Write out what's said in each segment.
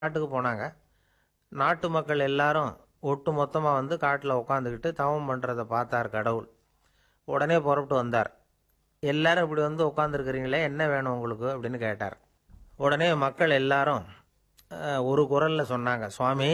காட்டுக்கு போனாங்க நாட்டு மக்கள் எல்லாரும் ஒட்டு மொத்தமாக வந்து காட்டில் உட்காந்துக்கிட்டு தவம் பண்ணுறதை பார்த்தார் கடவுள் உடனே புறப்பட்டு வந்தார் எல்லாரும் இப்படி வந்து உட்காந்துருக்கிறீங்களே என்ன வேணும் உங்களுக்கு அப்படின்னு கேட்டார் உடனே மக்கள் எல்லாரும் அஹ், ஒரு குரலில் சொன்னாங்க சுவாமி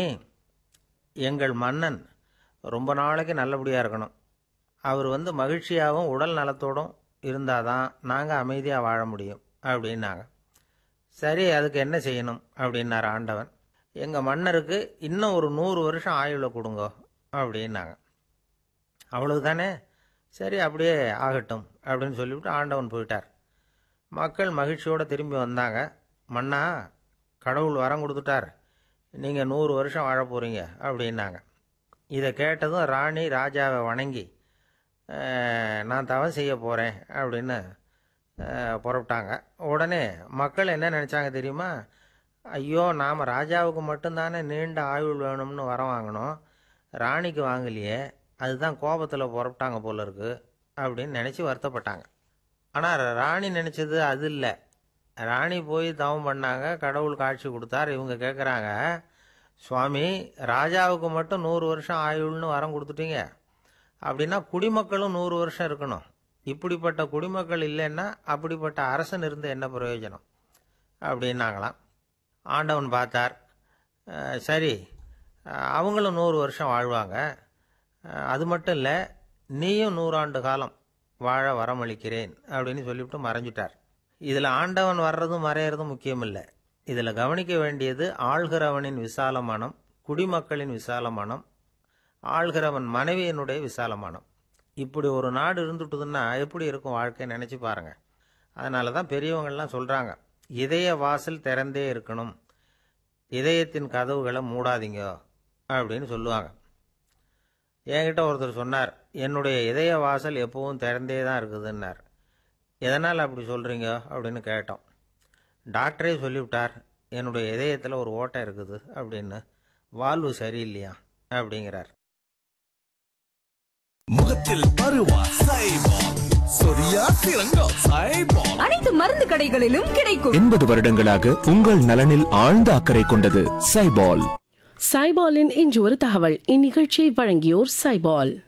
எங்கள் மன்னன் ரொம்ப நாளைக்கு நல்லபடியாக இருக்கணும் அவர் வந்து மகிழ்ச்சியாகவும் உடல் நலத்தோடும் இருந்தால் தான் நாங்கள் அமைதியாக வாழ முடியும் அப்படின்னாங்க சரி அதுக்கு என்ன செய்யணும் அப்படின்னார் ஆண்டவன் எங்கள் மன்னருக்கு இன்னும் ஒரு நூறு வருஷம் ஆயுளை கொடுங்க அப்படின்னாங்க அவ்வளவு தானே சரி அப்படியே ஆகட்டும் அப்படின்னு சொல்லிவிட்டு ஆண்டவன் போயிட்டார் மக்கள் மகிழ்ச்சியோடு திரும்பி வந்தாங்க மன்னா கடவுள் வரம் கொடுத்துட்டார் நீங்கள் நூறு வருஷம் வாழ போகிறீங்க அப்படின்னாங்க இதை கேட்டதும் ராணி ராஜாவை வணங்கி "அஹ், நான் தவம் செய்ய போகிறேன் அப்படின்னு அஹ், புறப்பட்டாங்க உடனே மக்கள் என்ன நினச்சாங்க தெரியுமா ஐயோ நாம் ராஜாவுக்கு மட்டும்தானே நீண்ட ஆயுள் வேணும்னு வரம் வாங்கினோம் ராணிக்கு வாங்கலையே அதுதான் கோபத்தில் புறப்பட்டாங்க போல இருக்கு அப்படின்னு நினச்சி வருத்தப்பட்டாங்க ஆனால் ராணி நினச்சது அது இல்லை ராணி போய் தவம் பண்ணாங்க கடவுள் காட்சி கொடுத்தார் இவங்க கேட்குறாங்க சுவாமி ராஜாவுக்கு மட்டும் நூறு வருஷம் ஆயுள்னு வரம் கொடுத்துட்டீங்க அப்படின்னா குடிமக்களும் நூறு வருஷம் இருக்கணும் இப்படிப்பட்ட குடிமக்கள் இல்லைன்னா அப்படிப்பட்ட அரசன் இருந்து என்ன பிரயோஜனம் அப்படின்னாங்களாம் ஆண்டவன் பார்த்தார் அஹ் சரி அஹ் அவங்களும் நூறு வருஷம் வாழ்வாங்க அஹ் அது மட்டும் இல்லை நீயும் நூறாண்டு காலம் வாழ வரமளிக்கிறேன் அப்படின்னு சொல்லிவிட்டு மறைஞ்சிட்டார் இதில் ஆண்டவன் வர்றதும் மறையிறதும் முக்கியம் இல்லை இதில் கவனிக்க வேண்டியது ஆள்கிறவனின் விசால மனம் குடிமக்களின் விசால மனம் ஆள்கிறவன் மனைவியினுடைய விசால மனம் இப்படி ஒரு நாடு இருந்துட்டுதுன்னா எப்படி இருக்கும் வாழ்க்கை நினச்சி பாருங்க அதனால தான் பெரியவங்கள்லாம் சொல்கிறாங்க இதய வாசல் திறந்தே இருக்கணும் இதயத்தின் கதவுகளை மூடாதீங்க அப்படின்னு சொல்லுவாங்க என்கிட்ட ஒருத்தர் சொன்னார் என்னுடைய இதய வாசல் எப்பவும் திறந்தே தான் இருக்குதுன்னார் எதனால் அப்படி சொல்கிறீங்க அப்படின்னு கேட்டோம் டாக்டரே சொல்லிவிட்டார் என்னுடைய இதயத்தில் ஒரு ஓட்டை இருக்குது அப்படின்னு வால்வு சரியில்லையா அப்படிங்கிறார் முகத்தில் பருவா சைபால் சொரியா திரங்கா சைபால் அனைத்து மருந்து கடைகளிலும் கிடைக்கும் எண்பது வருடங்களாக உங்கள் நலனில் ஆழ்ந்த அக்கறை கொண்டது சைபால் சைபாலின் இன்று ஒரு தகவல் இந்நிகழ்ச்சியை வழங்கியோர் சைபால்